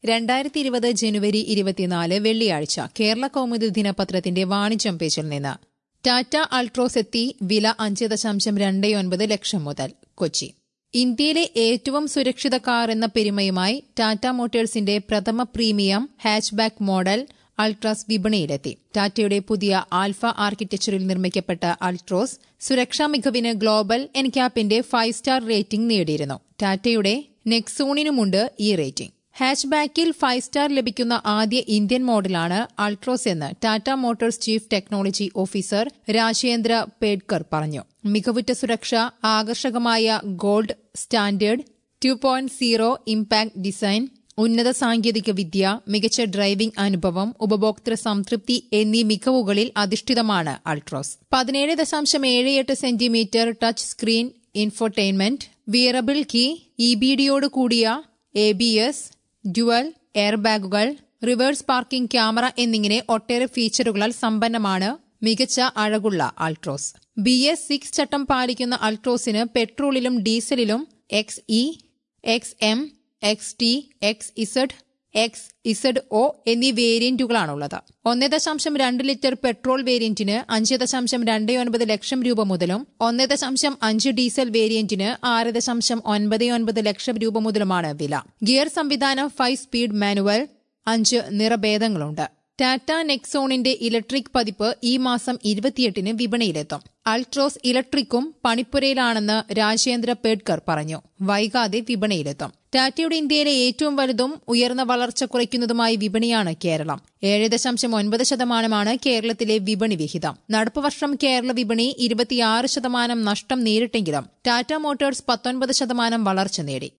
രണ്ടായിരത്തി ഇരുപത് ജനുവരി ഇരുപത്തിനാല് വെള്ളിയാഴ്ച കേരള കൗമുദി ദിനപത്രത്തിന്റെ വാണിജ്യം പേജിൽ നിന്ന് ടാറ്റ അൾട്രോസ് എത്തി വില അഞ്ച് ദശാംശം രണ്ട് ഒൻപത് ലക്ഷം മുതൽ കൊച്ചി ഇന്ത്യയിലെ ഏറ്റവും സുരക്ഷിത കാർ എന്ന പെരുമയുമായി ടാറ്റ മോട്ടോഴ്സിന്റെ പ്രഥമ പ്രീമിയം ഹാച്ച്ബാക്ക് മോഡൽ അൾട്രാസ് വിപണിയിലെത്തി ടാറ്റയുടെ പുതിയ ആൽഫ ആർക്കിടെക്ചറിൽ നിർമ്മിക്കപ്പെട്ട അൾട്രോസ് സുരക്ഷാ മികവിന് ഗ്ലോബൽ എൻക്യാപ്പിന്റെ ഫൈവ് സ്റ്റാർ റേറ്റിംഗ് നേടിയിരുന്നു ടാറ്റയുടെ നെക്സോണിനുമുണ്ട് ഈ റേറ്റിംഗ് ഹാച്ച്ബാക്കിൽ ഫൈവ് സ്റ്റാർ ലഭിക്കുന്ന ആദ്യ ഇന്ത്യൻ മോഡലാണ് അൾട്രോസ് എന്ന് Tata motors chief technology officer Rajendra Petkar പറഞ്ഞു മികവുറ്റ സുരക്ഷ ആകർഷകമായ gold standard two point zero impact design ഉന്നത സാങ്കേതിക വിദ്യ മികച്ച ഡ്രൈവിംഗ് അനുഭവം ഉപഭോക്തൃ സംതൃപ്തി എന്നീ മികവുകളിൽ അധിഷ്ഠിതമാണ് അൾട്രോസ് പതിനേഴ് ദശാംശം ഏഴ് എട്ട് centimetre touch screen infotainment wearable key E B ഡിയോട് കൂടിയ A B S dual air ബാഗുകൾ റിവേഴ്സ് പാർക്കിംഗ് ക്യാമറ എന്നിങ്ങനെ ഒട്ടേറെ ഫീച്ചറുകളാൽ സമ്പന്നമാണ് മികച്ച അഴകുള്ള അൾട്രോസ് ബി എസ് സിക്സ് ചട്ടം പാലിക്കുന്ന അൾട്രോസിന് പെട്രോളിലും ഡീസലിലും X E X M X T X Z X Z O എന്നീ വേരിയന്റുകളാണുള്ളത് ഒന്നേ ദശാംശം രണ്ട് ലിറ്റർ പെട്രോൾ വേരിയന്റിന് അഞ്ച് ദശാംശം രണ്ട് ഒൻപത് ലക്ഷം രൂപ മുതലും ഒന്നേ ദശാംശം അഞ്ച് ഡീസൽ വേരിയന്റിന് ആറ് ദശാംശം ഒൻപത് ഒൻപത് ലക്ഷം രൂപ മുതലുമാണ് വില ഗിയർ സംവിധാനം ഫൈവ് സ്പീഡ് മാനുവൽ അഞ്ച് നിറഭേദങ്ങളുണ്ട് ടാറ്റ നെക്സോണിന്റെ ഇലക്ട്രിക് പതിപ്പ് ഈ മാസം ഇരുപത്തിയെട്ടിന് വിപണിയിലെത്തും അൾട്രോസ് ഇലക്ട്രിക്കും പണിപ്പുരയിലാണെന്ന് രാജേന്ദ്ര പേഡ്കർ പറഞ്ഞു വൈകാതെ വിപണിയിലെത്തും ടാറ്റയുടെ ഇന്ത്യയിലെ ഏറ്റവും വലുതും ഉയർന്ന വളർച്ച കുറയ്ക്കുന്നതുമായ വിപണിയാണ് കേരളം ഏഴ് ദശാംശം ഒൻപത് ശതമാനമാണ് കേരളത്തിലെ വിപണി വിഹിതം നടപ്പ് വർഷം കേരള വിപണി ഇരുപത്തിയാറ് ശതമാനം നഷ്ടം നേരിട്ടെങ്കിലും ടാറ്റ മോട്ടോഴ്സ് പത്തൊൻപത് ശതമാനം വളർച്ച നേടി